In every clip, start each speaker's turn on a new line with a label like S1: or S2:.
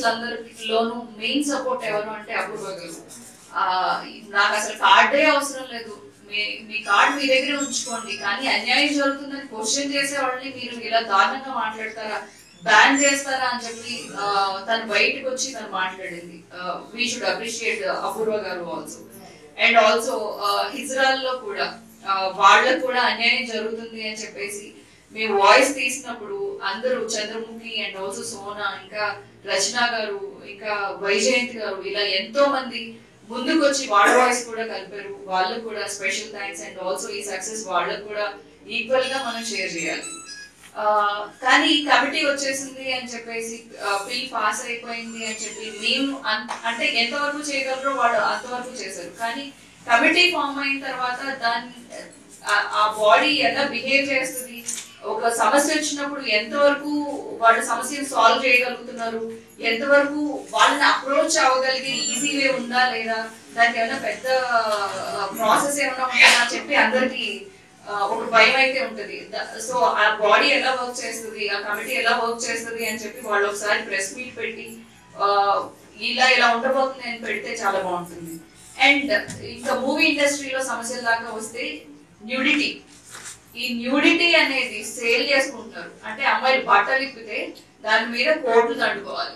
S1: ఆర్టిస్టులు అందరిలోనూ main support ఎవరు అంటే అపూర్వ గారు ఆ, నాకు అసలు కార్డే అవసరం లేదు మీ మీ కార్డ్ మీ దగ్గరే ఉంచుకోండి కానీ అన్యాయం జరుగుతుందని క్వశ్చన్ చేసే వాళ్ళని మీరు ఇలా దారుణంగా మాట్లాడతారా బ్యాన్ చేస్తారా అని చెప్పి ఆ, తను బయటకు వచ్చి తను మాట్లాడింది వీ షుడ్ అప్రిషియేట్ అపూర్వ గారు ఆల్సో అండ్ ఆల్సో ఇజ్రాయల్ లో కూడా ఆ, వాళ్ళకు కూడా అన్యాయం జరుగుతుంది అని చెప్పేసి మేము వాయిస్ తీసినప్పుడు అందరూ చంద్రముఖి అండ్ ఆల్సో సోనా ఇంకా రచన గారు ఇంకా వైజయంత్ గారు ఇలా ఎంతో మంది ముందుకు వచ్చి వాళ్ళ వాయిస్ కూడా కలిపారు వాళ్ళకు కూడా స్పెషల్ థ్యాంక్స్ అండ్ ఆల్సో ఈ సక్సెస్ వాళ్ళకు కూడా ఈక్వల్ గా మనం షేర్ చేయాలి ఆ, కానీ కమిటీ వచ్చేసింది అని చెప్పేసి బిల్ పాస్ అయిపోయింది అని చెప్పి మేము అన్- అంటే ఎంతవరకు చేయగలరో వాళ్ళు అంతవరకు చేశారు కానీ కమిటీ ఫామ్ అయిన తర్వాత దాన్ని ఆ- ఆ బాడీ ఎలా బిహేవ్ చేస్తుంది ఒక సమస్య వచ్చినప్పుడు ఎంతవరకు వాళ్ళ సమస్యను సాల్వ్ చేయగలుగుతున్నారు ఎంతవరకు వాళ్ళని అప్రోచ్ అవ్వగలిగే ఈజీ వే ఉందా లేదా దానికి ఏమైనా పెద్ద ప్రాసెస్ ఏమైనా ఉందా అని చెప్పి అందరికి ఒక భయం అయితే ఉంటది సో ఆ బాడీ ఎలా వర్క్ చేస్తుంది ఆ కమిటీ ఎలా వర్క్ చేస్తుంది అని చెప్పి వాళ్ళు ఒకసారి ప్రెస్ మీట్ పెట్టి ఆ, ఇలా ఇలా ఉండబోతుంది అని పెడితే చాలా బాగుంటుంది అండ్ ఇంకా మూవీ ఇండస్ట్రీలో సమస్యల దాకా వస్తే న్యూడిటీ ఈ న్యూడిటీ అనేది సేల్ చేసుకుంటున్నారు అంటే అమ్మాయిలు బట్టలు ఇప్పితే దాని మీద కోట్లు దండుకోవాలి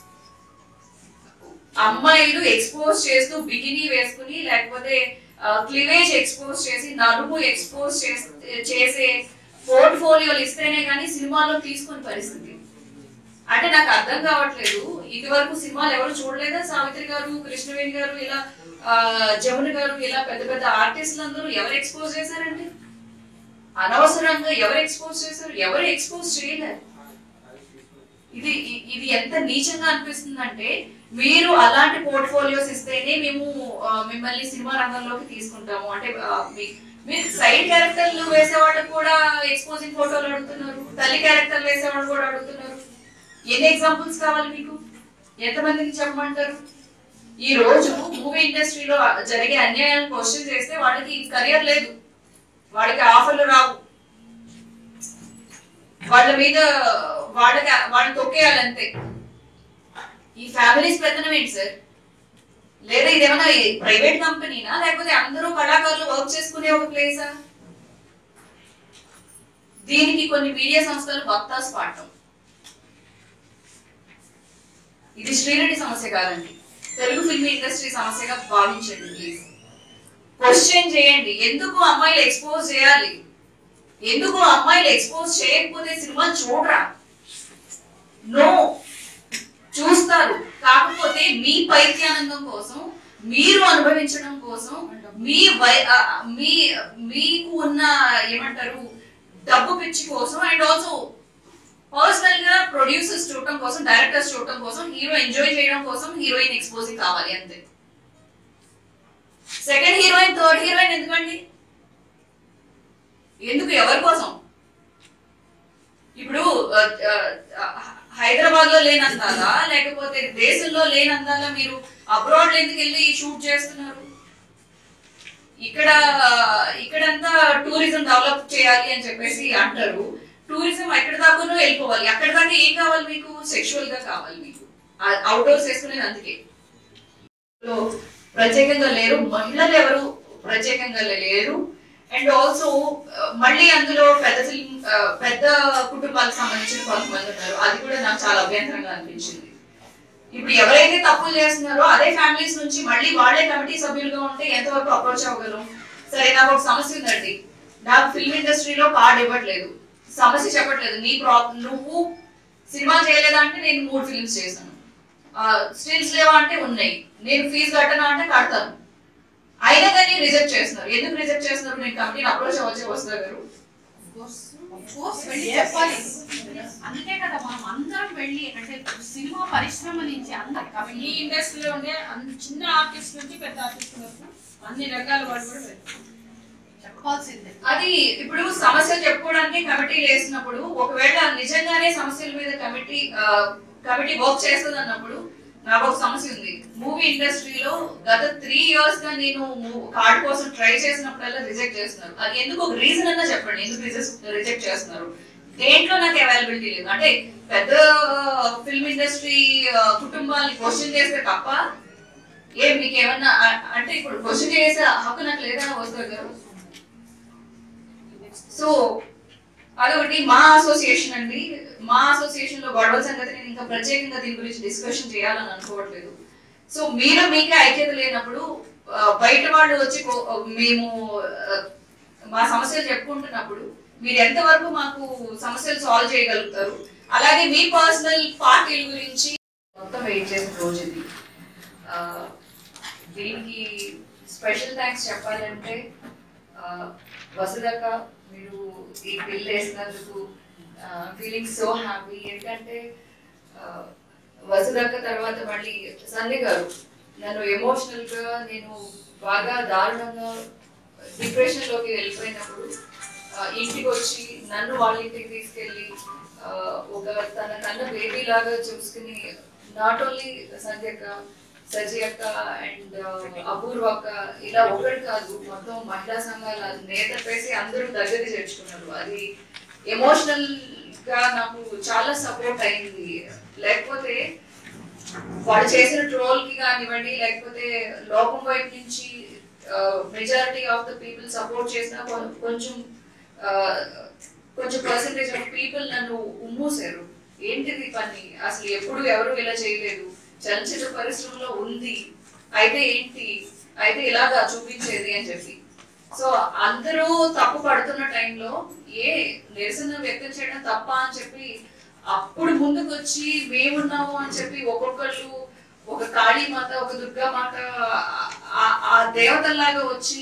S1: అమ్మాయిలు ఎక్స్పోజ్ చేస్తూ బికినీ వేసుకుని లేకపోతే క్లివేజ్ ఎక్స్పోజ్ చేసి నడుము ఎక్స్పోజ్ చేసే పోర్ట్ఫోలియోలు ఇస్తేనే కానీ సినిమాలో తీసుకునే పరిస్థితి అంటే నాకు అర్థం కావట్లేదు ఇది వరకు సినిమాలు ఎవరు చూడలేదా సావిత్రి గారు కృష్ణవేణి గారు ఇలా ఆ, జమున గారు ఇలా పెద్ద పెద్ద ఆర్టిస్టులు అందరూ ఎవరు ఎక్స్పోజ్ చేశారండి అనవసరంగా ఎవరు ఎక్స్పోజ్ చేశారు ఎవరు ఎక్స్పోజ్ చేయలేరు ఇది ఇ- ఇది ఎంత నీచంగా అనిపిస్తుంది అంటే మీరు అలాంటి పోర్ట్ఫోలియోస్ ఇస్తేనే మేము ఆ, మిమ్మల్ని సినిమా రంగంలోకి తీసుకుంటాము అంటే ఆ, మీ- మీరు సైడ్ క్యారెక్టర్లు వేసే వాళ్ళకి కూడా ఎక్స్పోజింగ్ ఫోటోలు అడుగుతున్నారు తల్లి క్యారెక్టర్లు వేసే వాళ్ళు కూడా అడుగుతున్నారు ఎన్ని ఎగ్జాంపుల్స్ కావాలి మీకు ఎంతమందికి చెప్పమంటారు ఈ రోజు మూవీ ఇండస్ట్రీలో జరిగే అన్యాయాలను క్వశ్చన్ చేస్తే వాళ్ళకి కెరియర్ లేదు వాళ్ళకి ఆఫర్లు రావు వాళ్ళ మీద వాళ్ళకి వాళ్ళని తొక్కేయాలంతే ఈ ఫ్యామిలీస్ పెద్దనం ఏంటి సార్ లేదా ఇదేమన్నా ప్రైవేట్ కంపెనీనా లేకపోతే అందరూ కళాకారులు వర్క్ చేసుకునే ఒక ప్లేసా దీనికి కొన్ని మీడియా సంస్థలు వక్తాస్ పాడటం ఇది శ్రీరెడ్డి సమస్య కాదండి తెలుగు ఫిల్మ్ ఇండస్ట్రీ సమస్యగా భావించండి ప్లీజ్ క్వశ్చన్ చేయండి ఎందుకు అమ్మాయిలు ఎక్స్పోజ్ చేయాలి ఎందుకు అమ్మాయిలు ఎక్స్పోజ్ చేయకపోతే సినిమా చూడరా నో చూస్తారు కాకపోతే మీ పైత్యానందం కోసం మీరు అనుభవించడం కోసం మీ వై ఆ, మీ మీకు ఉన్న ఏమంటారు డబ్బు పిచ్చి కోసం అండ్ ఆల్సో పర్సనల్ గా ప్రొడ్యూసర్స్ చూడటం కోసం డైరెక్టర్స్ చూడటం కోసం హీరో ఎంజాయ్ చేయడం కోసం హీరోయిన్ ఎక్స్పోజింగ్ కావాలి అంతే సెకండ్ హీరోయిన్ థర్డ్ హీరోయిన్ ఎందుకండి ఎందుకు ఎవరి కోసం ఇప్పుడు హైదరాబాద్ లో లేనందాలా లేకపోతే దేశంలో లేనందాలా మీరు అబ్రాడ్ ఎందుకు వెళ్ళి షూట్ చేస్తున్నారు ఇక్కడ ఇక్కడంతా టూరిజం డెవలప్ చేయాలి అని చెప్పేసి అంటారు టూరిజం ఎక్కడ దాకా వెళ్ళిపోవాలి అక్కడ దాకా ఏం కావాలి మీకు సెక్షువల్ గా కావాలి మీకు అవుట్డోర్స్ వేసుకునేది అందుకే లో ప్రత్యేకంగా లేరు మహిళలు ఎవరు ప్రత్యేకంగా లేరు అండ్ ఆల్సో మళ్ళీ అందులో పెద్ద ఫిల్మ్ పెద్ద కుటుంబాలకు సంబంధించిన కొంతమంది ఉన్నారు అది కూడా నాకు చాలా అభ్యంతరంగా అనిపించింది ఇప్పుడు ఎవరైతే తప్పులు చేస్తున్నారో అదే ఫ్యామిలీస్ నుంచి మళ్ళీ వాళ్ళే కమిటీ సభ్యులుగా ఉంటే ఎంతవరకు అప్రోచ్ అవ్వగలం సరే నాకు ఒక సమస్య ఉందండి నాకు ఫిల్మ్ ఇండస్ట్రీలో కార్డ్ ఇవ్వట్లేదు సమస్య చెప్పట్లేదు నీ ప్రా నువ్వు సినిమా చేయలేదా అంటే నేను మూడు ఫిల్మ్స్ చేశాను స్టిల్స్ లేవా అంటే ఉన్నాయి నేను ఫీజు కట్టనా అంటే కడతాను అయినా కానీ రిజెక్ట్ చేస్తున్నారు ఎందుకు రిజెక్ట్ చేస్తున్నారు నేను కంపెనీని అప్రోచ్ అవ్వచ్చు వస్తా గారు
S2: కోర్స్ వెళ్ళి చెప్పాలి అందుకే కదా మనం అందరం వెళ్ళి అంటే సినిమా పరిశ్రమ నుంచి అందరు
S3: ఈ ఇండస్ట్రీలో ఉండే అన్ని చిన్న ఆర్టిస్ట్ నుంచి పెద్ద ఆర్టిస్ట్ వరకు అన్ని రకాల వాళ్ళు కూడా వెళ్తారు.
S2: చెప్పాల్సిందే
S1: అది ఇప్పుడు సమస్యలు చెప్పుకోవడానికి కమిటీ వేసినప్పుడు ఒకవేళ నిజంగానే సమస్యల మీద కమిటీ కమిటీ వర్క్ చేస్తుంది అన్నప్పుడు నాకు ఒక సమస్య ఉంది మూవీ ఇండస్ట్రీలో గత త్రీ ఇయర్స్ గా నేను కార్డ్ కోసం ట్రై చేసినప్పుడల్లా రిజెక్ట్ చేస్తున్నారు అది ఎందుకు ఒక రీజన్ అన్నా చెప్పండి ఎందుకు రిజెక్ట్ చేస్తున్నారు దేంట్లో నాకు అవైలబిలిటీ లేదు అంటే పెద్ద ఫిల్మ్ ఇండస్ట్రీ కుటుంబాన్ని క్వశ్చన్ చేస్తే తప్ప ఏం మీకు ఏమన్నా అ- అంటే ఇప్పుడు క్వశ్చన్ చేసే హక్కు నాకు లేదా వస్తుంది గారు సో అదొకటి మా అసోసియేషన్ అండి మా అసోసియేషన్ లో గొడవల సంగతి నేను ఇంకా ప్రత్యేకంగా దీని గురించి డిస్కషన్ చేయాలని అనుకోవట్లేదు సో మీరు మీకే ఐక్యత లేనప్పుడు ఆ, బయట వాళ్ళు వచ్చి కో- మేము ఆ, మా సమస్యలు చెప్పుకుంటున్నప్పుడు మీరు ఎంతవరకు మాకు సమస్యలు సాల్వ్ చేయగలుగుతారు అలాగే మీ పర్సనల్ పార్టీల గురించి మొత్తం వెయిట్ చేసిన రోజు ఇది ఆ, దీనికి స్పెషల్ థ్యాంక్స్ చెప్పాలంటే ఆ, వసుదక్క మీరు ఈ బిల్ వేసినందుకు ఫీలింగ్ సో హ్యాపీ ఎందుకంటే ఆ, వసుదక్క తర్వాత మళ్ళీ సంధ్య గారు నన్ను ఎమోషనల్ గా నేను బాగా దారుణంగా డిప్రెషన్ లోకి వెళ్ళిపోయినప్పుడు ఆ, ఇంటికి వచ్చి నన్ను వాళ్ళ ఇంటికి తీసుకెళ్ళి ఆ, ఒక తన కన్న బేబీ లాగా చూసుకుని నాట్ ఓన్లీ సంధ్యక్క సజీ అక్క అండ్ అపూర్వ అక్క ఇలా ఒకటి కాదు మొత్తం మహిళా సంఘాల నేత పేసి అందరూ దగ్గరికి చేర్చుకున్నారు అది ఎమోషనల్ గా నాకు చాలా సపోర్ట్ అయింది లేకపోతే వాడు చేసిన ట్రోల్ కి కానివ్వండి లేకపోతే లోకం వైపు నుంచి majority of the people support చేసిన కొం- కొంచెం ఆ, కొంచెం పర్సంటేజ్ ఆఫ్ పీపుల్ నన్ను ఉమ్మూసారు ఏంటిది పని అసలు ఎప్పుడు ఎవరు ఇలా చేయలేదు చలచిత్ర పరిశ్రమలో ఉంది అయితే ఏంటి అయితే ఇలాగా చూపించేది అని చెప్పి సో అందరూ తప్పు పడుతున్న టైంలో ఏ నిరసన వ్యక్తం చేయడం తప్ప అని చెప్పి అప్పుడు ముందుకు వచ్చి మేమున్నాము అని చెప్పి ఒక్కొక్కళ్ళు ఒక కాళీ మాత ఒక దుర్గా మాత ఆ- ఆ దేవతల్లాగా వచ్చి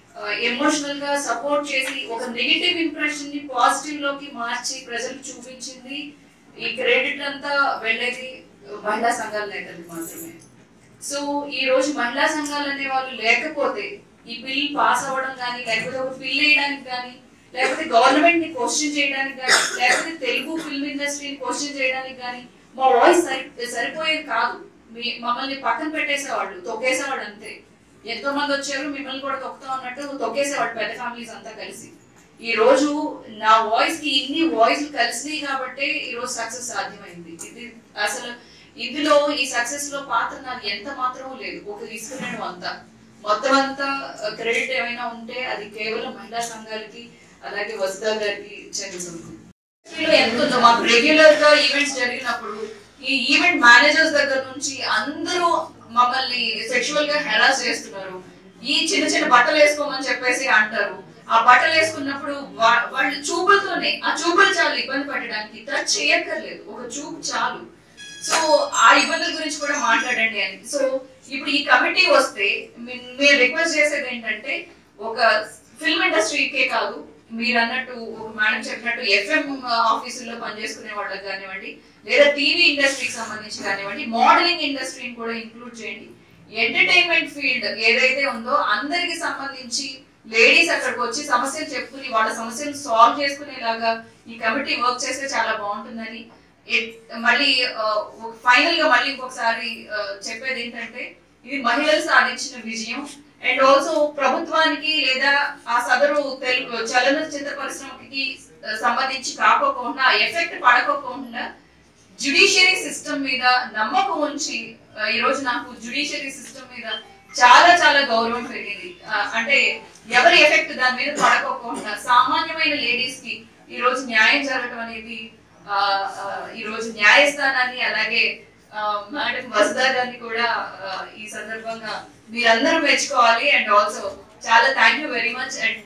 S1: ఎమోషనల్ గా సపోర్ట్ చేసి ఒక నెగిటివ్ ఇంప్రెషన్ ని పాజిటివ్ లోకి మార్చి ప్రజలకు చూపించింది ఈ క్రెడిట్ అంతా వెళ్ళేది మహిళా సంఘాల నేతలకు మాత్రమే సో ఈ రోజు మహిళా సంఘాలు అనే వాళ్ళు లేకపోతే ఈ బిల్ పాస్ అవ్వడం కానీ లేకపోతే ఒక బిల్ వేయడానికి కానీ లేకపోతే గవర్నమెంట్ ని క్వశ్చన్ చేయడానికి కానీ లేకపోతే తెలుగు ఫిల్మ్ ఇండస్ట్రీని క్వశ్చన్ చేయడానికి కానీ మా వాయిస్ సరి సరిపోయేది కాదు మీ- మమ్మల్ని పక్కన పెట్టేసేవాళ్ళు తొక్కేసేవాడు అంతే ఎంతో మంది వచ్చారు మిమ్మల్ని కూడా తొక్కుతాం అన్నట్టు తొక్కేసేవాడు పెద్ద ఫ్యామిలీస్ అంతా కలిసి ఈ రోజు నా వాయిస్ కి ఇన్ని వాయిస్లు కలిసినాయి కాబట్టి ఈ రోజు సక్సెస్ సాధ్యమైంది ఇది అసలు ఇందులో ఈ సక్సెస్ లో పాత్ర నాకు ఎంత మాత్రం లేదు ఒక తీసుకున్నాను అంతా మొత్తం అంతా క్రెడిట్ ఏమైనా ఉంటే అది కేవలం మహిళా సంఘాలకి అలాగే వసుదా గారికి చెందుతుంది ఇండస్ట్రీలో ఎంత ఉందో మాకు రెగ్యులర్ గా ఈవెంట్స్ జరిగినప్పుడు ఈ ఈవెంట్ మేనేజర్స్ దగ్గర నుంచి అందరూ మమ్మల్ని సెక్షువల్ గా హెరాస్ చేస్తున్నారు ఈ చిన్న చిన్న బట్టలు వేసుకోమని చెప్పేసి అంటారు ఆ బట్టలు వేసుకున్నప్పుడు వా- వాళ్ళు చూపులతోనే ఆ చూపులు చాలు ఇబ్బంది పడడానికి టచ్ చేయక్కర్లేదు ఒక చూపు చాలు సో ఆ ఇబ్బందుల గురించి కూడా మాట్లాడండి అని సో ఇప్పుడు ఈ కమిటీ వస్తే మీ- మీరు రిక్వెస్ట్ చేసేది ఏంటంటే ఒక ఫిల్మ్ ఇండస్ట్రీకే కాదు మీరు అన్నట్టు ఒక మేడం చెప్పినట్టు ఎఫ్ఎం ఆఫీసుల్లో పనిచేసుకునే వాళ్ళకి కానివ్వండి లేదా టీవీ ఇండస్ట్రీకి సంబంధించి కానివ్వండి మోడలింగ్ ఇండస్ట్రీని కూడా ఇంక్లూడ్ చేయండి ఎంటర్టైన్మెంట్ ఫీల్డ్ ఏదైతే ఉందో అందరికి సంబంధించి లేడీస్ అక్కడికి వచ్చి సమస్యలు చెప్పుకుని వాళ్ళ సమస్యలు సాల్వ్ చేసుకునేలాగా ఈ కమిటీ వర్క్ చేస్తే చాలా బాగుంటుందని ఎట్- మళ్ళీ ఫైనల్ గా మళ్ళీ ఇంకొకసారి ఆ, చెప్పేది ఏంటంటే ఇది మహిళలు సాధించిన విజయం అండ్ ఆల్సో ప్రభుత్వానికి లేదా ఆ సదరు తెలుగు చలనచిత్ర పరిశ్రమకి ఆ, సంబంధించి కాకోకుండా ఎఫెక్ట్ పడకోకుండా జ్యుడిషియరీ సిస్టమ్ మీద నమ్మకం ఉంచి ఆ, ఈ రోజు నాకు జ్యుడిషియరీ సిస్టమ్ మీద చాలా చాలా గౌరవం పెరిగింది ఆ, అంటే ఎవరి ఎఫెక్ట్ దాని మీద పడకోకుండా సామాన్యమైన లేడీస్ కి ఈ రోజు న్యాయం జరగడం అనేది ఆ, ఆ, ఈ రోజు న్యాయస్థానాన్ని అలాగే ఆ, మేడం వసుదా గారిని కూడా ఆ, ఈ సందర్భంగా మీరందరూ మెచ్చుకోవాలి అండ్ ఆల్సో చాలా thank you very much and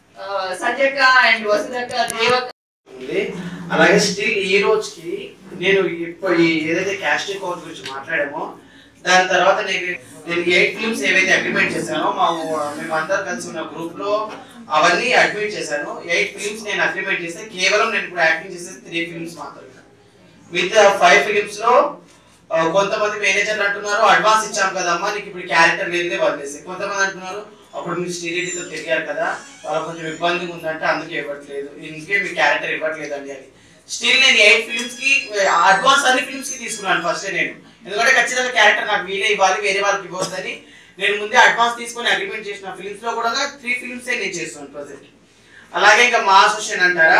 S1: సంజక్క అండ్ వసుదక్క దేవక్క
S4: ఉంది అలాగే స్టిల్ ఈ రోజుకి నేను ఇప్పుడు ఈ ఏదైతే క్యాస్టింగ్ కౌంట్ గురించి మాట్లాడామో దాని తర్వాత నేను నేను ఎయిట్ ఫిల్మ్స్ ఏవైతే అగ్రిమెంట్ చేశానో మా మేము అందరం కలిసి ఉన్న గ్రూప్ లో అవన్నీ అడ్మిట్ చేశాను ఎయిట్ ఫిల్మ్స్ నేను అగ్రిమెంట్ చేస్తే కేవలం నేను ఇప్పుడు యాక్టింగ్ చేసేది త్రీ ఫిల్మ్స్ మాత్రమే విత్ ఫైవ్ ఫిలిమ్స్ లో ఆ, కొంతమంది మేనేజర్లు అంటున్నారు అడ్వాన్స్ ఇచ్చాం కదమ్మా నీకు ఇప్పుడు క్యారెక్టర్ లేదే వదిలేసి కొంతమంది అంటున్నారు అప్పుడు మీరు స్టీరియడితో తిరిగారు కదా వాళ్ళకి కొంచెం ఇబ్బందిగా ఉందంటే అందుకే ఇవ్వట్లేదు ఇంకే మీ క్యారెక్టర్ ఇవ్వట్లేదండి అని స్టిల్ నేను ఎయిట్ ఫిల్మ్స్ కి అడ్వాన్స్ అన్ని ఫిల్మ్స్ కి తీసుకున్నాను ఫస్ట్ నేను ఎందుకంటే ఖచ్చితంగా క్యారెక్టర్ నాకు వీలే ఇవ్వాలి వేరే వాళ్ళకి ఇవ్వద్దని నేను ముందే అడ్వాన్స్ తీసుకొని అగ్రిమెంట్ చేసిన ఫిల్మ్స్ లో కూడా త్రీ ఫిల్మ్స్ నేను చేస్తున్నాను ప్రజెంట్ అలాగే ఇంకా మా అసోసియేషన్ అంటారా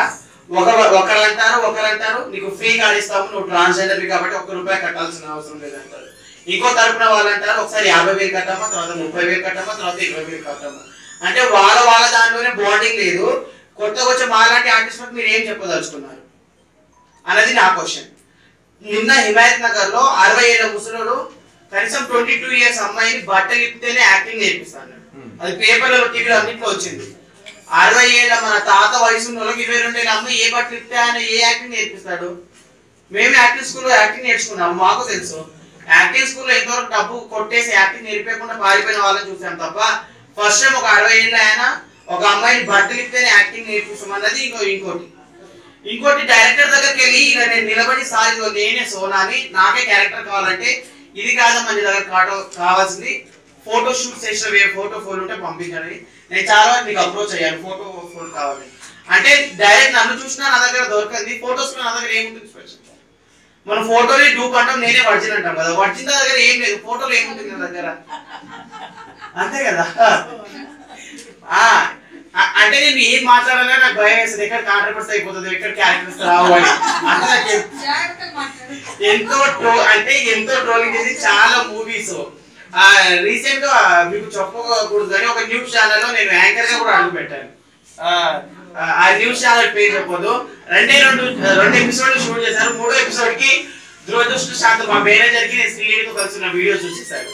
S4: ఒక ఒకరు అంటారు ఒకరు అంటారు నీకు ఫ్రీ కార్డ్ ఇస్తాము నువ్వు ట్రాన్స్జెండర్ కాబట్టి ఒక్క రూపాయి కట్టాల్సిన అవసరం లేదంటారు ఇంకో తరపున వాళ్ళు అంటారు ఒకసారి యాభై వేలు కట్టమ్మా తర్వాత ముప్పై వేలు కట్టమ్మా తర్వాత ఇరవై వేలు కట్టమ్మా అంటే వాళ్ళ వాళ్ళ దాంట్లోనే బాండింగ్ లేదు కొత్తగా వచ్చే మాలాంటి ఆర్టిస్టులకు మీరు ఏం చెప్పదలుచుకున్నారు అనేది నా క్వశ్చన్ నిన్న హిమాయత్ నగర్ లో అరవై ఏళ్ళ ముసలోడు కనీసం ట్వంటీ టూ ఇయర్స్ అమ్మాయిని బట్టలు ఇప్పితేనే యాక్టింగ్ నేర్పిస్తాను అది పేపర్లలో టీవీలో అన్నింటిలో వచ్చింది అరవై ఏళ్ళ మన తాత వయసు ఉన్న వాళ్ళకి ఇరవై రెండు ఏళ్ళ అమ్మాయి ఏ బట్టలు ఇప్పితే ఆయన ఏ యాక్టింగ్ నేర్పిస్తాడు మేము యాక్టింగ్ స్కూల్లో యాక్టింగ్ నేర్చుకున్నాము మాకు తెలుసు యాక్టింగ్ స్కూల్లో ఎంతవరకు డబ్బు కొట్టేసి యాక్టింగ్ నేర్పకుండా పారిపోయిన వాళ్ళని చూసాం తప్ప ఫస్ట్ టైం ఒక అరవై ఏళ్ళ ఆయన ఒక అమ్మాయిని బట్టలు ఇప్పితేనే యాక్టింగ్ నేర్పిస్తామన్నది ఇంకో ఇంకోటి ఇంకోటి డైరెక్టర్ దగ్గరికి వెళ్ళి ఇలా నేను నిలబడి సార్ ఇదిగో నేనే సోనాని నాకే క్యారెక్టర్ కావాలంటే ఇది కాదమ్మా నీ దగ్గర కాటో కావాల్సింది ఫోటో షూట్ చేసిన వే ఫోటో ఫోన్ ఉంటే పంపించండి నేను చాలా మీకు అప్రోచ్ అయ్యాను ఫోటో ఫోన్ కావాలి అంటే డైరెక్ట్ నన్ను చూసినా నా దగ్గర దొరకంది ఫోటోస్ నా దగ్గర ఏముంటుంది స్పెషల్ మన ఫోటోని డూప్ అంటాం నేనే వర్జిన్ అంటాం కదా వర్జిన్ దగ్గర ఏం లేదు ఫోటోలు ఏముంటుంది నా దగ్గర అంతే కదా ఆ అ- అంటే నేను ఏం మాట్లాడాలో నాకు భయం వేస్తుంది ఎక్కడ కాంట్రవర్సీ అయిపోతుంది ఎక్కడ క్యారెక్టర్స్ రావు అని అంటే నాకు ఎం-
S3: జాగ్రత్తగా మాట్లాడు
S4: ఎంతో ట్రో అంటే ఎంతో ట్రోలింగ్ చేసి చాలా మూవీస్ రీసెంట్ గా మీకు చెప్పకూడదు కానీ ఒక న్యూస్ ఛానల్ లో నేను యాంకర్ గా కూడా అడుగు పెట్టాను ఆ, ఆ న్యూస్ ఛానల్ పేరు చెప్పొద్దు రెండే రెండు రెండు ఎపిసోడ్లు షూట్ చేశారు మూడో ఎపిసోడ్ కి దురదృష్టశాంతం మా మేనేజర్ కి నేను శ్రీదేవితో కలిసి ఉన్న వీడియో చూసేసారు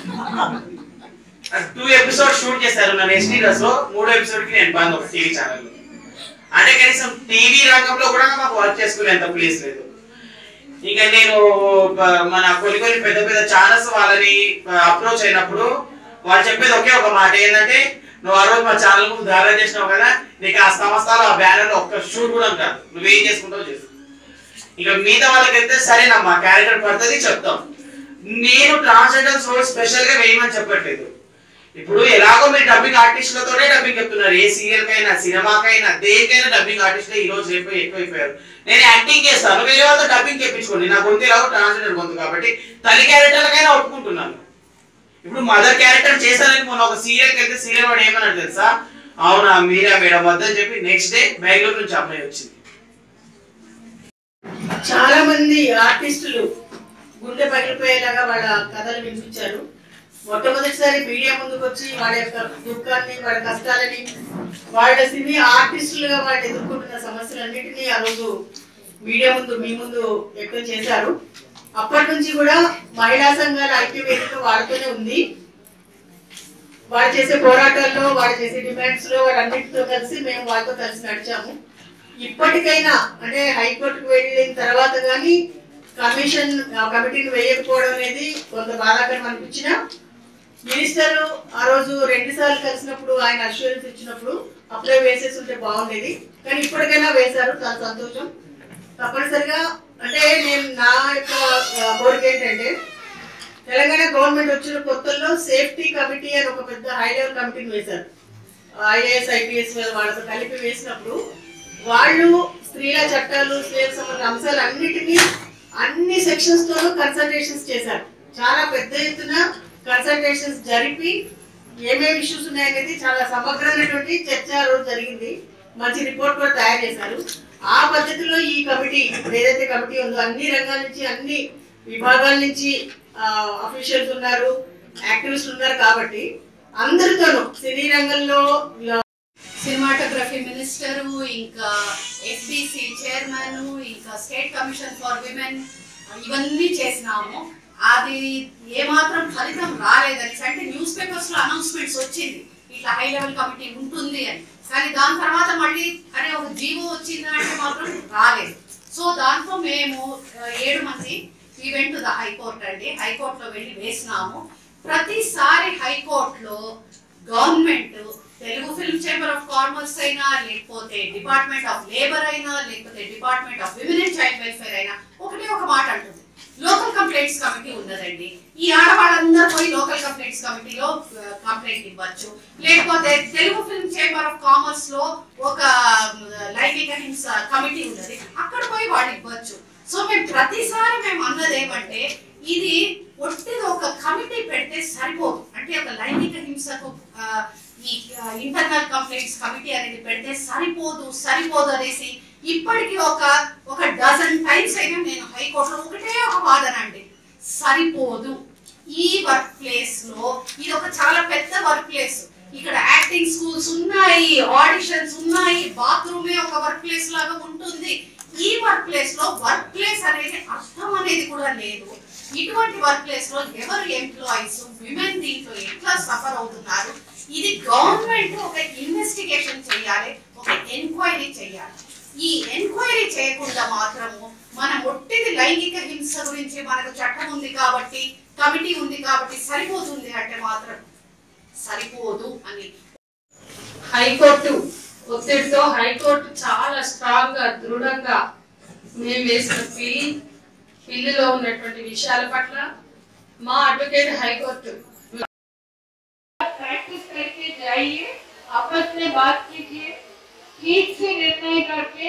S4: టూ ఎపిసోడ్ షూట్ చేశారు నన్ను ఎస్టీ డ్రెస్ లో మూడో ఎపిసోడ్ కి నేను బంద్ ఒక టీవీ ఛానల్ అంటే కనీసం టీవీ రంగంలో కూడా మాకు వర్క్ చేసుకునేంత ప్లేస్ లేదు ఇంకా నేను ప- మన కొన్ని కొన్ని పెద్ద పెద్ద ఛానల్స్ వాళ్ళని అప్రోచ్ అయినప్పుడు వాళ్ళు చెప్పేది ఒకే ఒక మాట ఏంటంటే నువ్వు ఆ రోజు మా ఛానల్ ముందు ధారణ చేసినావు కదా నీకు ఆ సంస్థలో ఆ బ్యానర్ లో ఒక్క షూట్ కూడా కాదు నువ్వేం చేసుకుంటావు చేసు ఇక మిగతా వాళ్ళకి అయితే సరేనమ్మా క్యారెక్టర్ పడుతుంది చెప్తాం నేను ట్రాన్స్జెండర్ రోల్ స్పెషల్ గా వేయమని చెప్పట్లేదు ఇప్పుడు ఎలాగో మీరు డబ్బింగ్ ఆర్టిస్టులతోనే డబ్బింగ్ చెప్తున్నారు ఏ సీరియల్ కైనా సినిమాకైనా దేనికైనా డబ్బింగ్ ఆర్టిస్టులే ఈ రోజు రేపు ఎక్కువైపోయారు నేను యాక్టింగ్ చేస్తాను వేరే వాళ్ళతో డబ్బింగ్ చెప్పించుకోండి నా గొంతు ఎలాగో ట్రాన్స్జెండర్ గొంతు కాబట్టి తల్లి క్యారెక్టర్లకైనా ఒప్పుకుంటున్నాను ఇప్పుడు మదర్ క్యారెక్టర్ చేశానని మొన్న ఒక సీరియల్కి వెళ్తే సీరియల్ వాడు ఏమన్నాడు తెలుసా అవునా మీరా మేడం వద్దని చెప్పి నెక్స్ట్ డే బెంగళూరు నుంచి అమ్మాయి వచ్చింది
S5: చాలా మంది ఆర్టిస్టులు గుండె పగిలిపోయేలాగా వాళ్ళ కథలు వినిపించారు మొట్టమొదటిసారి మీడియా ముందుకు వచ్చి వాళ్ళ యొక్క దుఃఖాన్ని వాళ్ళ కష్టాలని వాళ్ళ సినీ ఆర్టిస్టులుగా వాళ్ళు ఎదుర్కొంటున్న సమస్యలన్నింటినీ ఆ రోజు మీడియా ముందు మీ ముందు వ్యక్తం చేశారు అప్పటి నుంచి కూడా మహిళా సంఘాల ఐక్య వేదిక వాళ్ళతోనే ఉంది వాళ్ళు చేసే పోరాటాల్లో వాళ్ళు చేసే డిమాండ్స్ లో వాళ్ళన్నిటితో కలిసి మేము వాళ్ళతో కలిసి నడిచాము ఇప్పటికైనా అంటే హైకోర్టుకు వెళ్ళిన తర్వాత కానీ కమిషన్ ఆ కమిటీని వేయకపోవడం అనేది కొంత బాధాకరం అనిపించిన మినిస్టర్ ఆ రోజు రెండు సార్లు కలిసినప్పుడు ఆయన అష్యూరెన్స్ ఇచ్చినప్పుడు అప్పుడే వేసేసి ఉంటే బాగుండేది కానీ ఇప్పటికైనా వేశారు చాలా సంతోషం తప్పనిసరిగా అంటే నేను నా యొక్క ఆ, కోరిక ఏంటంటే తెలంగాణ గవర్నమెంట్ వచ్చిన కొత్తల్లో సేఫ్టీ కమిటీ అని ఒక పెద్ద హై లెవెల్ కమిటీని వేశారు ఐఏఎస్ ఐపీఎస్ వాళ్ళతో కలిపి వేసినప్పుడు వాళ్ళు స్త్రీల చట్టాలు స్త్రీలకు సంబంధించిన అంశాలు అన్నిటినీ అన్ని సెక్షన్స్ తోనూ కన్సల్టేషన్స్ చేశారు చాలా పెద్ద ఎత్తున కన్సల్టేషన్స్ జరిపి ఏమేమి ఇష్యూస్ ఉన్నాయనేది చాలా సమగ్రమైనటువంటి చర్చ ఆ రోజు జరిగింది మంచి రిపోర్ట్ కూడా తయారు చేశారు ఆ పద్ధతిలో ఈ కమిటీ ఇప్పుడు ఏదైతే కమిటీ ఉందో అన్ని రంగాల నుంచి అన్ని విభాగాల నుంచి అఫీషియల్స్ ఉన్నారు యాక్టివిస్ట్ ఉన్నారు కాబట్టి అందరితోనూ సినీ రంగంలో
S2: సినిమాటోగ్రఫీ మినిస్టరు ఇంకా ఎఫ్బిసి చైర్మన్ ఇంకా స్టేట్ కమిషన్ ఫర్ విమెన్ ఇవన్నీ చేసినాము అది ఏమాత్రం ఫలితం రాలేదని అంటే న్యూస్ పేపర్స్ లో అనౌన్స్మెంట్స్ వచ్చింది ఇట్లా హై లెవెల్ కమిటీ ఉంటుంది అని కానీ దాని తర్వాత మళ్ళీ అరే ఒక జీవో వచ్చింది అంటే మాత్రం రాలేదు సో దాంట్లో మేము ఆ, ఏడు మంది ఈ వెంట్ ద హైకోర్ట్ అండి హైకోర్టులో వెళ్ళి వేసినాము ప్రతిసారి హైకోర్టులో government Telugu film chamber of commerce అయినా లేకపోతే డిపార్ట్మెంట్ ఆఫ్ లేబర్ అయినా లేకపోతే department of women and child welfare అయినా ఒకటే ఒక మాట అంటుంది లోకల్ కంప్లైంట్స్ కమిటీ ఉన్నదండి ఈ ఆడవాళ్ళందరూ పోయి లోకల్ కంప్లైంట్స్ కమిటీలో కంప్లైంట్ ఇవ్వచ్చు లేకపోతే Telugu film chamber of commerce లో ఒక మ్, లైంగిక హింస కమిటీ ఉన్నది అక్కడ పోయి వాళ్ళు ఇవ్వచ్చు సో మేము ప్రతిసారి మేము అన్నది ఏమంటే ఇది ఒట్టిది ఒక కమిటీ పెడితే సరిపోదు అంటే ఒక లైంగిక హింసకు ఆ, ఈ ఇంటర్నల్ కంప్లైంట్స్ కమిటీ అనేది పెడితే సరిపోదు సరిపోదు అనేసి ఇప్పటికి ఒక ఒక డజన్ టైమ్స్ అయినా నేను హైకోర్టులో ఒకటే ఒక వాదన అండి సరిపోదు ఈ వర్క్ ప్లేస్ లో ఇది ఒక చాలా పెద్ద వర్క్ ప్లేస్ ఇక్కడ యాక్టింగ్ స్కూల్స్ ఉన్నాయి ఆడిషన్స్ ఉన్నాయి బాత్రూమే ఒక వర్క్ ప్లేస్ లాగా ఉంటుంది ఈ వర్క్ ప్లేస్ లో వర్క్ ప్లేస్ అనేది అర్థం అనేది కూడా లేదు ఇటువంటి వర్క్ ప్లేస్ లో ఎవరు ఎంప్లాయీస్ విమెన్ దీంట్లో ఎట్లా సఫర్ అవుతున్నారు ఇది గవర్నమెంట్ ఒక ఇన్వెస్టిగేషన్ చేయాలి ఒక ఎంక్వైరీ చేయాలి ఈ ఎంక్వైరీ చేయకుండా మాత్రము మనం ఒట్టిది లైంగిక హింస గురించి మనకు చట్టం ఉంది కాబట్టి కమిటీ ఉంది కాబట్టి సరిపోతుంది అంటే మాత్రం సరిపోదు అని
S3: హైకోర్టు ఒత్తిడితో హైకోర్టు చాలా స్ట్రాంగ్ గా దృఢంగా మేము వేసిన బిల్ బిల్లులో ఉన్నటువంటి విషయాల పట్ల మా అడ్వకేట్ హైకోర్టు
S6: प्रैक्टिस करके जाइए आपस में बात कीजिए ठीक से निर्णय करके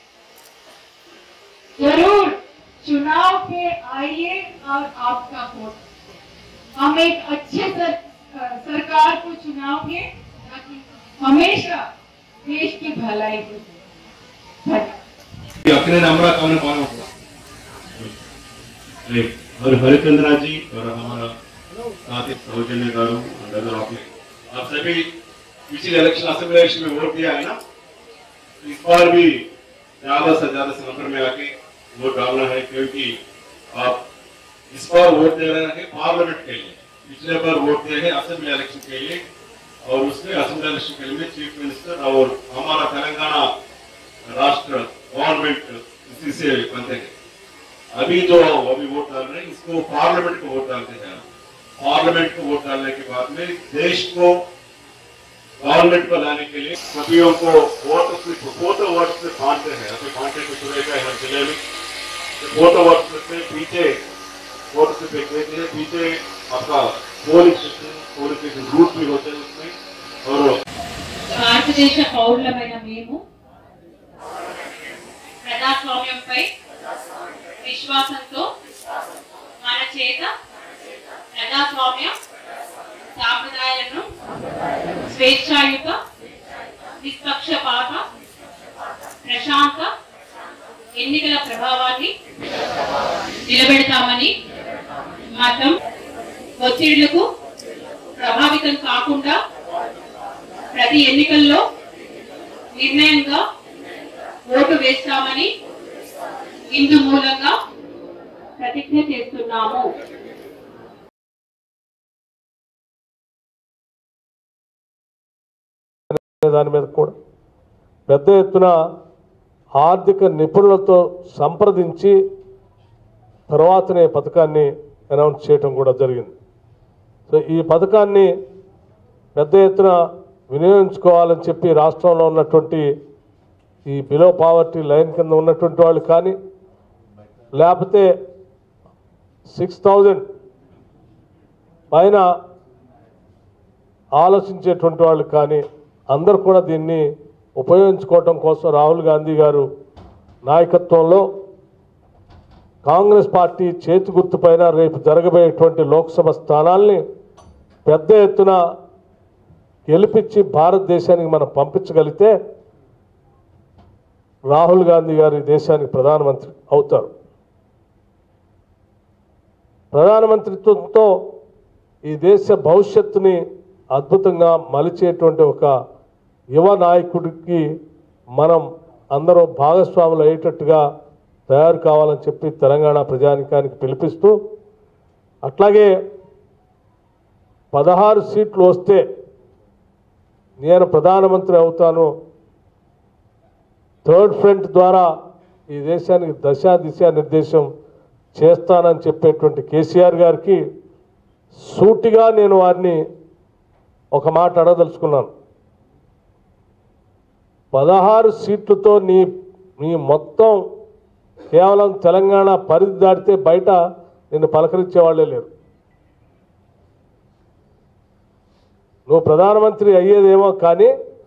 S6: जरूर चुनाव पे आइए और आपका वोट हम एक अच्छे सर, अ, सरकार को चुनाओगे ताकि हमेशा देश की भलाई हो धन्यवाद
S7: अपने नंबर कौन कौन होगा एक और हरिचंद्रा जी और हमारा साथी सौजन्य गारू अंडर ऑफिस आप सभी पिछले इलेक्शन असेंबली इलेक्शन में वोट दिया है ना इस बार भी ज्यादा से ज्यादा से नंबर में आके वोट डालना है क्योंकि आप इस बार वोट दे रहे हैं पार्लियामेंट के लिए पिछले बार वोट दिए हैं असेंबली इलेक्शन के लिए और उसमें असेंबली इलेक्शन के लिए चीफ मिनिस्टर और हमारा तेलंगाना राष्ट्र गवर्नमेंट इसी से बनते हैं अभी जो अभी वोट डाल रहे हैं इसको पार्लियामेंट को वोट डालते हैं पार्लियामेंट को वोट डालने के बाद में देश को गवर्नमेंट को लाने के लिए सभियों को वोट फोटो वोट से बांटते हैं अभी बांटे को शुरू है हर जिले में फोटो वोट से पीछे वोट से देते हैं पीछे आपका polling station polling station route भी होते हैं उसमें और
S6: భారతదేశ పౌరులమైన మేము ప్రజాస్వామ్యంపై విశ్వాసంతో మన చేత ప్రజాస్వామ్య సాంప్రదాయాలను స్వేచ్ఛాయుత నిష్పక్షపాత ప్రశాంత ఎన్నికల ప్రభావాన్ని నిలబెడతామని మతం ఒత్తిడులకు ప్రభావితం కాకుండా ప్రతి ఎన్నికల్లో నిర్ణయంగా ఓటు వేస్తామని ఇందు మూలంగా ప్రతిజ్ఞ చేస్తున్నాము
S8: దాని మీద కూడా పెద్ద ఎత్తున ఆర్థిక నిపుణులతో సంప్రదించి తర్వాతనే పథకాన్ని అనౌన్స్ చేయటం కూడా జరిగింది సో ఈ పథకాన్ని పెద్ద ఎత్తున వినియోగించుకోవాలని చెప్పి రాష్ట్రంలో ఉన్నటువంటి ఈ బిలో పావర్టీ లైన్ కింద ఉన్నటువంటి వాళ్ళు కానీ లేకపోతే సిక్స్ థౌజండ్ పైన ఆలోచించేటువంటి వాళ్ళు కానీ అందరూ కూడా దీన్ని ఉపయోగించుకోవటం కోసం రాహుల్ గాంధీ గారు నాయకత్వంలో కాంగ్రెస్ పార్టీ చేతి గుర్తుపైన రేపు జరగబోయేటువంటి లోక్సభ స్థానాల్ని పెద్ద ఎత్తున గెలిపించి భారతదేశానికి మనం పంపించగలిగితే రాహుల్ గాంధీ గారు ఈ దేశానికి ప్రధానమంత్రి అవుతారు ప్రధానమంత్రిత్వంతో ఈ దేశ భవిష్యత్తుని అద్భుతంగా మలిచేటువంటి ఒక యువ నాయకుడికి మనం అందరూ భాగస్వాములు అయ్యేటట్టుగా తయారు కావాలని చెప్పి తెలంగాణ ప్రజానికానికి పిలిపిస్తూ అట్లాగే పదహారు సీట్లు వస్తే నేను ప్రధానమంత్రి అవుతాను థర్డ్ ఫ్రంట్ ద్వారా ఈ దేశానికి దశ దిశ నిర్దేశం చేస్తానని చెప్పేటువంటి కేసీఆర్ గారికి సూటిగా నేను వారిని ఒక మాట అడగదలుచుకున్నాను పదహారు సీట్లతో నీ నీ మొత్తం కేవలం తెలంగాణ పరిధి దాటితే బయట నిన్ను పలకరించే వాళ్ళే లేరు నువ్వు ప్రధానమంత్రి అయ్యేదేమో కానీ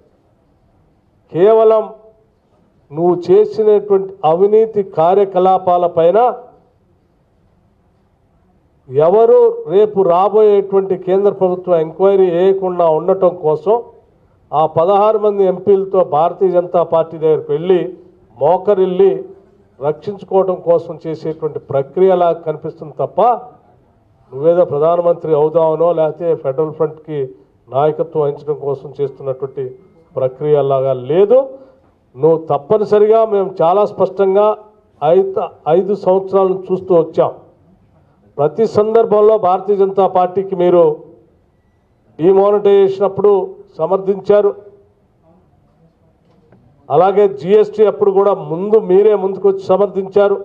S8: కేవలం నువ్వు చేసినటువంటి అవినీతి కార్యకలాపాలపైన ఎవరు రేపు రాబోయేటువంటి కేంద్ర ప్రభుత్వం ఎంక్వైరీ వేయకుండా ఉండటం కోసం ఆ పదహారు మంది ఎంపీలతో భారతీయ జనతా పార్టీ దగ్గరికి వెళ్ళి మోకరిల్లి రక్షించుకోవడం కోసం చేసేటువంటి ప్రక్రియలా కనిపిస్తుంది తప్ప నువ్వేదో ప్రధానమంత్రి అవుదామనో లేకపోతే ఫెడరల్ ఫ్రంట్కి నాయకత్వం వహించడం కోసం చేస్తున్నటువంటి ప్రక్రియలాగా లేదు నువ్వు తప్పనిసరిగా మేము చాలా స్పష్టంగా ఐదు ఐదు సంవత్సరాలను చూస్తూ వచ్చాం ప్రతి సందర్భంలో భారతీయ జనతా పార్టీకి మీరు డిమానిటైజేషన్ అప్పుడు సమర్థించారు అలాగే జిఎస్టీ అప్పుడు కూడా ముందు మీరే ముందుకు వచ్చి సమర్థించారు